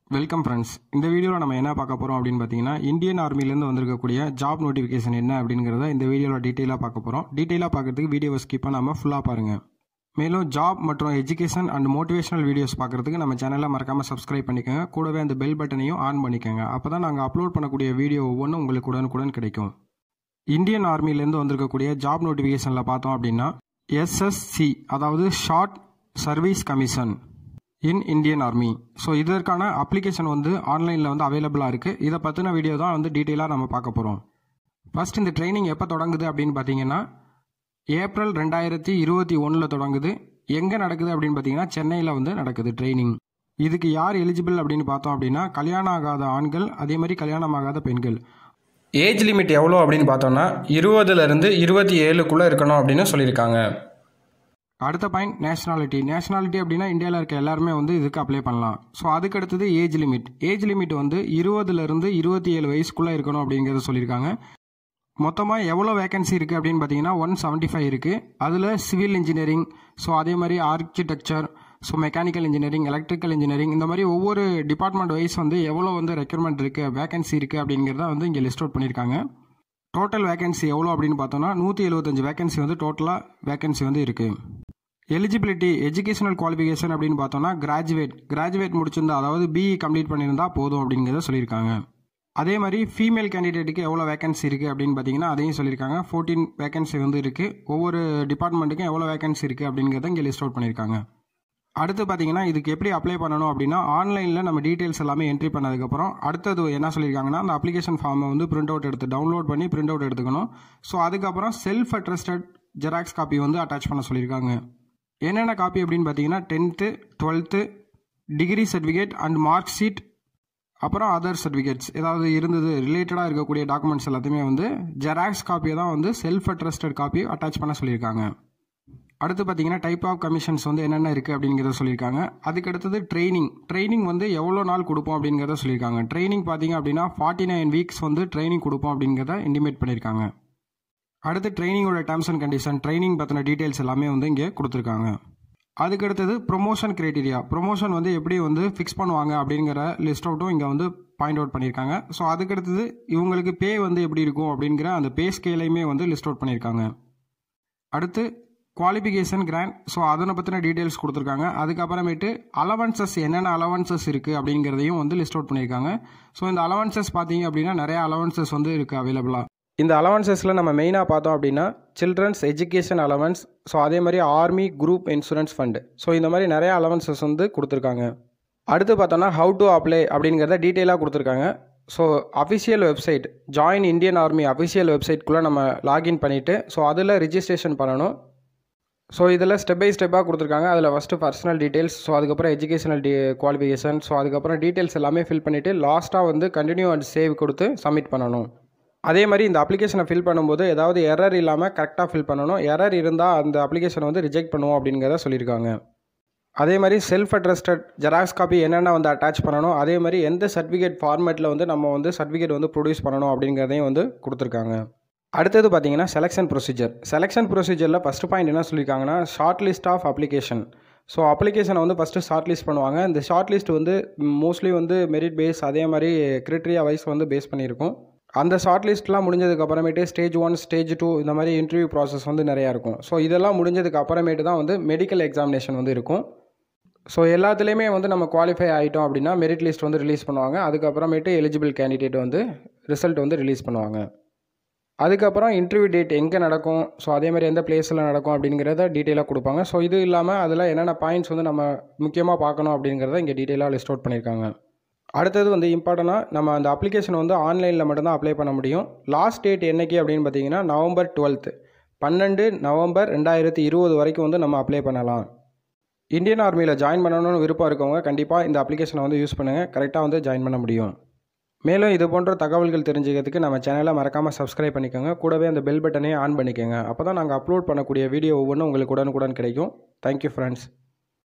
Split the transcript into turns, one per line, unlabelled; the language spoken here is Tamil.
வெல்கம் ஃப்ரெண்ட்ஸ் இந்த வீடியோவில் நம்ம என்ன பார்க்க போகிறோம் அப்படின்னு பார்த்தீங்கன்னா இந்தியன் ஆர்மிலேருந்து வந்திருக்கக்கூடிய ஜாப் நோட்டிஃபிகேஷன் என்ன அப்படிங்கிறத இந்த வீடியோவில் டீட்டெயிலாக பார்க்க போகிறோம் டீட்டெயிலாக பார்க்கறதுக்கு வீடியோவை ஸ்கிப் பண்ணாமல் ஃபுல்லாக பாருங்கள் மேலும் ஜாப் மற்றும் எஜுகேஷன் அண்ட் மோட்டிவேஷனல் வீடியோஸ் பார்க்குறதுக்கு நம்ம சேனலை மறக்காமல் சப்ஸ்கிரைப் பண்ணிக்கோங்க கூடவே அந்த பெல் பட்டனையும் ஆன் பண்ணிக்கோங்க அப்போ தான் நாங்கள் அப்லோட் பண்ணக்கூடிய வீடியோ ஒவ்வொன்றும் உங்களுக்கு உடனுக்குடன் கிடைக்கும் இந்தியன் ஆர்மிலேருந்து வந்திருக்கக்கூடிய ஜாப் நோட்டிஃபிகேஷனில் பார்த்தோம் அப்படின்னா எஸ்எஸ்சி அதாவது short service commission in Indian army so இதற்கான அப்ளிகேஷன் வந்து ஆன்லைனில் வந்து அவைலபிளாக இருக்குது இதை பற்றின வீடியோ தான் வந்து டீட்டெயிலாக நம்ம பார்க்க போகிறோம் ஃபர்ஸ்ட் இந்த ட்ரைனிங் எப்போ தொடங்குது அப்படின்னு பார்த்தீங்கன்னா ஏப்ரல் ரெண்டாயிரத்தி இருபத்தி ஒன்றில் தொடங்குது எங்கே நடக்குது அப்படின்னு பார்த்தீங்கன்னா சென்னையில் வந்து நடக்குது ட்ரைனிங் இதுக்கு யார் எலிஜிபிள் அப்படின்னு பார்த்தோம் அப்படின்னா கல்யாணம் ஆகாத ஆண்கள் அதே மாதிரி கல்யாணம் ஆகாத பெண்கள்
ஏஜ் லிமிட் எவ்வளோ அப்படின்னு பார்த்தோம்னா இருபதுலேருந்து இருபத்தி ஏழுக்குள்ளே இருக்கணும் அப்படின்னு சொல்லியிருக்காங்க
அடுத்த பாயிண்ட் நேஷனாலிட்டி நேஷனாலிட்டி அப்படின்னா இந்தியாவில் இருக்க எல்லாருமே வந்து இதுக்கு அப்ளை பண்ணலாம் ஸோ அதுக்கு அடுத்தது ஏஜ் லிமிட் ஏஜ் லிமிட் வந்து இருபதுலேருந்து இருபத்தி ஏழு வயசுக்குள்ளே இருக்கணும் அப்படிங்கிறத சொல்லியிருக்காங்க மொத்தமாக எவ்வளோ வேகன்சி இருக்குது அப்படின்னு பார்த்தீங்கன்னா ஒன் செவன்ட்டி ஃபைவ் இருக்குது அதில் சிவில் இன்ஜினியரிங் ஸோ அதே மாதிரி architecture so mechanical engineering electrical engineering இந்த மாதிரி ஒவ்வொரு டிபார்ட்மெண்ட் வைஸ் வந்து எவ்வளோ வந்து ரெக்யர்மெண்ட் இருக்குது வேகன்சி இருக்குது அப்படிங்கிறத வந்து இங்கே லிஸ்ட் அவுட் பண்ணியிருக்காங்க டோட்டல் வேகன்சி எவ்வளோ அப்படின்னு பார்த்தோம்னா நூற்றி எழுபத்தஞ்சு வேகன்சி வந்து டோட்டலாக வேகன்சி வந்து இருக்குது எலிஜிபிலிட்டி எஜுகேஷனல் குவாலிஃபிகேஷன் அப்படின்னு பார்த்தோம்னா கிராஜுவேட் கிராஜுவேட் முடிச்சிருந்தா அதாவது பிஇ கம்ப்ளீட் பண்ணியிருந்தா போதும் அப்படிங்கிறத சொல்லியிருக்காங்க அதே மாதிரி ஃபீமேல் கேண்டிடேட்டுக்கு எவ்வளோ வேகன்சி இருக்குது அப்படின்னு பார்த்தீங்கன்னா அதையும் சொல்லியிருக்காங்க ஃபோர்டீன் வேகன்சி வந்து இருக்குது ஒவ்வொரு டிபார்ட்மெண்ட்டுக்கும் எவ்வளோ வேகன்சி இருக்குது அப்படிங்கிறத இங்கே லிஸ்ட் அவுட் பண்ணியிருக்காங்க அடுத்து பார்த்தீங்கன்னா இதுக்கு எப்படி அப்ளை பண்ணணும் அப்படின்னா ஆன்லைனில் நம்ம டீட்டெயில்ஸ் எல்லாமே என்ட்ரி பண்ணதுக்கப்புறம் அடுத்தது என்ன சொல்லியிருக்காங்கன்னா அந்த அப்ளிகேஷன் ஃபார்மை வந்து பிரிண்ட் அவுட் எடுத்து டவுன்லோட் பண்ணி பிரிண்ட் அவுட் எடுத்துக்கணும் ஸோ அதுக்கப்புறம் செல்ஃப் அட்ரஸ்டட் ஜெராக்ஸ் காப்பி வந்து அட்டாச் பண்ண சொல்லியிருக்காங்க என்னென்ன காப்பி அப்படின்னு பார்த்தீங்கன்னா tenth twelfth degree certificate and mark sheet அப்புறம் அதர் சர்டிஃபிகேட்ஸ் ஏதாவது இருந்தது ரிலேட்டடாக இருக்கக்கூடிய டாக்குமெண்ட்ஸ் எல்லாத்தையுமே வந்து ஜெராக்ஸ் காப்பியை தான் வந்து செல்ஃப் அட்ரஸ்டட் காப்பி அட்டாச் பண்ண சொல்லியிருக்காங்க அடுத்து பார்த்தீங்கன்னா டைப் ஆஃப் கமிஷன்ஸ் வந்து என்னென்ன இருக்குது அப்படிங்கிறத சொல்லியிருக்காங்க அதுக்கு அடுத்தது ட்ரைனிங் ட்ரைனிங் வந்து எவ்வளோ நாள் கொடுப்போம் அப்படிங்கிறத சொல்லியிருக்காங்க ட்ரைனிங் பார்த்தீங்க அப்படின்னா ஃபார்ட்டி நைன் வீக்ஸ் வந்து ட்ரைனிங் கொடுப்போம் அப்படிங்கிறத இன்டிமேட் பண்ணியிருக்காங்க அடுத்து ட்ரைனிங்கோட டேர்ம்ஸ் அண்ட் கண்டிஷன் ட்ரைனிங் பற்றின டீட்டெயில்ஸ் எல்லாமே வந்து இங்கே கொடுத்துருக்காங்க அதுக்கு அடுத்தது ப்ரொமோஷன் கிரைட்டீரியா ப்ரொமோஷன் வந்து எப்படி வந்து ஃபிக்ஸ் பண்ணுவாங்க அப்படிங்கிற லிஸ்ட் அவுட்டும் இங்கே வந்து பாயிண்ட் அவுட் பண்ணியிருக்காங்க ஸோ அதுக்கு அடுத்தது இவங்களுக்கு பே வந்து எப்படி இருக்கும் அப்படிங்கிற அந்த பே ஸ்கேலையுமே வந்து லிஸ்ட் அவுட் பண்ணியிருக்காங்க அடுத்து குவாலிஃபிகேஷன் கிராண்ட் ஸோ அதனை பற்றின டீட்டெயில்ஸ் கொடுத்துருக்காங்க அதுக்கப்புறமேட்டு அலவன்சஸ் என்னென்ன அலவன்சஸ் இருக்குது அப்படிங்கிறதையும் வந்து லிஸ்ட் அவுட் பண்ணியிருக்காங்க ஸோ இந்த அலவன்சஸ் பார்த்தீங்க அப்படின்னா நிறைய அலவன்சஸ் வந்து இருக்குது அவைலபிளாக
இந்த அலவன்சஸில் நம்ம மெயினாக பார்த்தோம் அப்படின்னா சில்ட்ரன்ஸ் எஜுகேஷன் அலவன்ஸ் ஸோ அதே மாதிரி army group insurance fund so இந்த மாதிரி நிறைய அலவன்சஸ் வந்து கொடுத்துருக்காங்க அடுத்து பார்த்தோன்னா ஹவு டு அப்ளை அப்படிங்கிறத டீட்டெயிலாக கொடுத்துருக்காங்க so official website join Indian army official வெப்சைட்குள்ளே நம்ம லாகின் பண்ணிவிட்டு ஸோ அதில் ரிஜிஸ்ட்ரேஷன் பண்ணணும் ஸோ இதில் ஸ்டெப் பை ஸ்டெப்பாக கொடுத்துருக்காங்க அதில் ஃபஸ்ட்டு பர்சனல் டீட்டெயில்ஸ் ஸோ அதுக்கப்புறம் எஜுகேஷனல் டி குவாலிஃபிகேஷன் ஸோ அதுக்கப்புறம் டீட்டெயில்ஸ் எல்லாமே ஃபில் பண்ணிவிட்டு லாஸ்ட்டாக வந்து கண்டினியூ அண்ட் சேவ் கொடுத்து சப்மிட் பண்ணணும் அதே மாதிரி இந்த அப்ளிகேஷனை ஃபில் பண்ணும்போது ஏதாவது எரர் இல்லாமல் கரெக்டாக ஃபில் பண்ணணும் எரர் இருந்தால் அந்த அப்ளிகேஷனை வந்து ரிஜெக்ட் பண்ணுவோம் அப்படிங்கிறத சொல்லியிருக்காங்க அதே மாதிரி செல்ஃப் அட்ரஸ்டட் ஜெராக்ஸ் காப்பி என்னென்ன வந்து அட்டாச் பண்ணணும் அதே மாதிரி எந்த சர்டிஃபிகேட் ஃபார்மேட்டில் வந்து நம்ம வந்து சர்டிஃபிகேட் வந்து ப்ரொடியூஸ் பண்ணணும் அப்படிங்கிறதையும் வந்து கொடுத்துருக்காங்க அடுத்தது பார்த்தீங்கன்னா செலெக்ஷன் ப்ரொசீஜர் செலெக்ஷன் ப்ரொசீஜரில் ஃபஸ்ட்டு பாயிண்ட் என்ன சொல்லியிருக்காங்கன்னா short list of application so அப்ளிகேஷனை வந்து ஃபஸ்ட்டு ஷார்ட் லிஸ்ட் பண்ணுவாங்க இந்த ஷார்ட் லிஸ்ட் வந்து மோஸ்ட்லி வந்து மெரிட் பேஸ் அதே மாதிரி கிரிட்டரியா வைஸ் வந்து பேஸ் பண்ணியிருக்கும் அந்த ஷார்ட் லிஸ்ட்லாம் முடிஞ்சதுக்கு அப்புறமேட்டு ஸ்டேஜ் ஒன் ஸ்டேஜ் டூ இந்த மாதிரி இன்டர்வியூ ப்ராசஸ் வந்து நிறையா இருக்கும் ஸோ இதெல்லாம் முடிஞ்சதுக்கு அப்புறமேட்டு தான் வந்து மெடிக்கல் எக்ஸாமினேஷன் வந்து இருக்கும் ஸோ எல்லாத்துலேயுமே வந்து நம்ம குவாலிஃபை ஆகிட்டோம் அப்படின்னா மெரிட் லிஸ்ட் வந்து ரிலீஸ் பண்ணுவாங்க அதுக்கப்புறமேட்டு எலிஜிபிள் கேண்டிடேட் வந்து ரிசல்ட் வந்து ரிலீஸ் பண்ணுவாங்க அதுக்கப்புறம் இன்டர்வியூ டேட் எங்கே நடக்கும் ஸோ அதே மாதிரி எந்த பிளேஸில் நடக்கும் அப்படிங்கிறத டீட்டெயிலாக கொடுப்பாங்க ஸோ இது இல்லாமல் அதில் என்னென்ன பாயிண்ட்ஸ் வந்து நம்ம முக்கியமாக பார்க்கணும் அப்படிங்கிறத இங்கே டீட்டெயிலாக லிஸ்ட் அவுட் பண்ணியிருக்காங்க அடுத்தது வந்து இம்பார்ட்டனாக நம்ம அந்த அப்ளிகேஷன் வந்து ஆன்லைனில் மட்டும்தான் அப்ளை பண்ண முடியும் லாஸ்ட் டேட் என்னைக்கு அப்படின்னு பார்த்தீங்கன்னா நவம்பர் டுவெல்த்து பன்னெண்டு நவம்பர் ரெண்டாயிரத்தி இருபது வரைக்கும் வந்து நம்ம அப்ளை பண்ணலாம் இந்தியன் ஆர்மியில் ஜாயின் பண்ணணும்னு விருப்பம் இருக்கவங்க கண்டிப்பாக இந்த அப்ளிகேஷனை வந்து யூஸ் பண்ணுங்கள் கரெக்டாக வந்து ஜாயின் பண்ண முடியும் மேலும் இது போன்ற தகவல்கள் தெரிஞ்சுக்கிறதுக்கு நம்ம சேனலை மறக்காமல் சப்ஸ்கிரைப் பண்ணிக்கோங்க கூடவே அந்த பெல் பட்டனையும் ஆன் பண்ணிக்கோங்க அப்போ தான் நாங்கள் அப்லோட் பண்ணக்கூடிய வீடியோ ஒவ்வொன்றும் உங்களுக்கு உடனுக்குடன் கிடைக்கும் தேங்க்யூ ஃப்ரெண்ட்ஸ்